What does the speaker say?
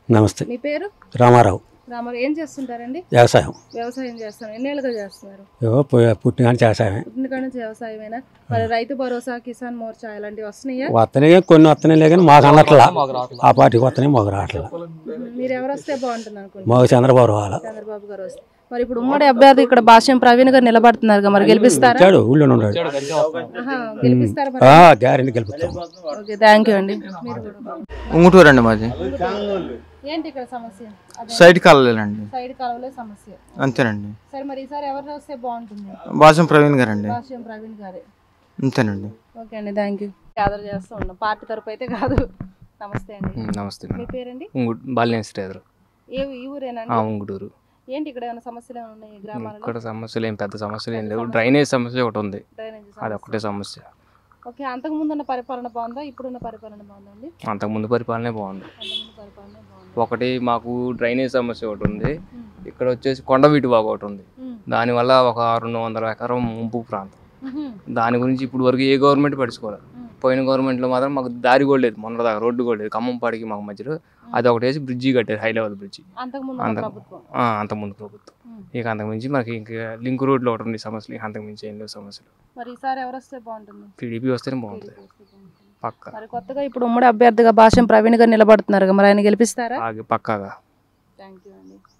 నమస్తే మీ పేరు రామారావు రామారావు ఏం చేస్తుంటారండి వ్యవసాయం వ్యవసాయం చేస్తారు ఎన్నేళ్ళుగా చేస్తున్నారు ఏవో పు- పుట్టిన కానీ వ్యవసాయమే పుట్టిన నుంచి వ్యవసాయమేనా మరి రైతు భరోసా కిసాన్ మోర్చా ఇలాంటివి వస్తున్నాయా వస్తనే కొన్ని వస్తనే కానీ మాకు అన్నట్లా ఆ పార్టీకి వస్తనే మాకు రావట్లా మీరు ఎవరు వస్తే బాగుంటుంది అనుకుంటున్నారు మాకు చంద్రబాబు రావాలా చంద్రబాబు గారు వస్తే మరి ఇప్పుడు ఉమ్మడి అభ్యర్థి ఇక్కడ భాష్యం ప్రవీణ్ గారు నిలబడుతున్నారు కదా, మరి గెలిపిస్తారా వచ్చాడు ఊళ్ళో ఉన్నాడు ఆహా, గెలిపిస్తారా మరి గ్యారెంటీ గెలుపుతాం ఓకే థ్యాంక్ యూ అండి మీరు కూడా ఉంగుటూరు అండి మాది ఏంటి ఇక్కడ సమస్య అదే సైడ్ కాలేనండి సైడ్ కాలంలో సమస్య అంతేనండి సరే మరి ఈసారి ఎవరు వస్తే బాగుంటుంది భాషం ప్రవీణ్ గారండి భాష్యం ప్రవీణ్ గారే అంతేనండి ఓకే అండి థ్యాంక్ యూ గ్యాదర్ చేస్తూ ఉన్నాం పార్టీ తరపు అయితే కాదు నమస్తే అండి నమస్తే మీ మేడం పేరండి ఉంగుడు బాలినేని శ్రీధర్ ఏ ఈ ఆ, ఊరేనండి ఉంగుడూరు ఏంటి ఇక్కడ ఏమైనా సమస్యలు ఏమైనా ఉన్నాయి ఈ గ్రామాలలో ఇక్కడ సమస్యలు ఏం పెద్ద సమస్యలు ఏం లేవు డ్రైనేజ్ సమస్య ఒకటి ఉంది డ్రైనేజ్ అది సమస్య. ఒకటే సమస్య ఓకే అంతకు ముందు ఉన్న పరిపాలన బాగుందా ఇప్పుడున్న పరిపాలన బాగుందండి అంతకుముందు పరిపాలనే బాగుంది అంతకుముందు పరిపాలన బాగుంది ఒకటి మాకు డ్రైనేజ్ సమస్య ఒకటి ఉంది ఇక్కడ వచ్చేసి కొండవీటి బాగా ఒకటి ఉంది ఉమ్. దానివల్ల ఒక రెండు వందల ఎకరం ముంపు ప్రాంతం ఉహుం. దాని గురించి ఇప్పుడు వరకు ఏ గవర్నమెంట్ పట్టించుకోలేదు ఉమ్. పోయిన గవర్నమెంట్లో మాత్రం మాకు దారి కూడా లేదు మొన్న దాకా రోడ్డు కూడా లేదు ఖమ్మంపాడికి మాకు మధ్యలో అది ఒకటి వేసి బ్రిడ్జి కట్టారు హై లెవెల్ బ్రిడ్జి అంతకు ముందు ఉన్న అంత ప్రభుత్వం అంతకుముందు ప్రభుత్వం ఉమ్. ఇక అంతకుమించి మనకి ఇంకా లింక్ రోడ్లో ఒకటి ఉంది సమస్యలు ఇక అంతకుమించి ఏం లేవు సమస్యలు మరి ఈసారి ఎవరు వస్తే బాగుంటుంది టీడీపీ వస్తేనే బాగుంటుంది పక్క మరి కొత్తగా ఇప్పుడు ఉమ్మడి అభ్యర్థిగా భాష్యం ప్రవీణ్ గారు నిలబడుతున్నారు కదా, మరి ఆయన గెలిపిస్తారా ఆగి పక్కాగా థ్యాంక్ యూ అండి